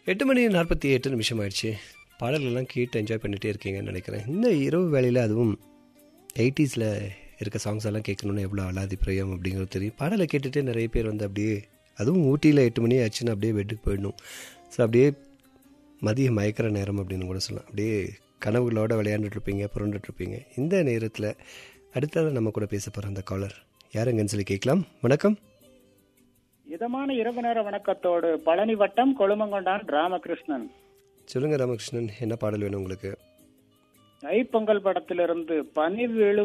எட்டு மணி நாற்பத்தி எட்டு நிமிஷம் ஆயிடுச்சு பாடல்கள்லாம் கேட்டு என்ஜாய் பண்ணிகிட்டே இருக்கீங்கன்னு நினைக்கிறேன் இந்த இரவு வேளையில் அதுவும் எயிட்டிஸில் இருக்க சாங்ஸ் எல்லாம் கேட்கணுன்னு எவ்வளோ அலாதி பிரியம் அப்படிங்கிறது தெரியும் பாடலை கேட்டுகிட்டே நிறைய பேர் வந்து அப்படியே அதுவும் ஊட்டியில் எட்டு மணி ஆச்சுன்னா அப்படியே பெட்டுக்கு போயிடணும் ஸோ அப்படியே மதிய மயக்கிற நேரம் அப்படின்னு கூட சொல்லலாம் அப்படியே கனவுகளோட விளையாண்டுட்டு இருப்பீங்க புரண்டுட்டு இருப்பீங்க இந்த நேரத்தில் அடுத்தது நம்ம கூட பேச போகிற அந்த காலர் யாருங்கன்னு சொல்லி கேட்கலாம் வணக்கம் இதமான இரவு நேர வணக்கத்தோடு பழனி வட்டம் கொழுமங்கொண்டான் ராமகிருஷ்ணன் சொல்லுங்கள் ராமகிருஷ்ணன் என்ன பாடல் வேணும் உங்களுக்கு ஐப்பொங்கல் படத்திலிருந்து பனி விழு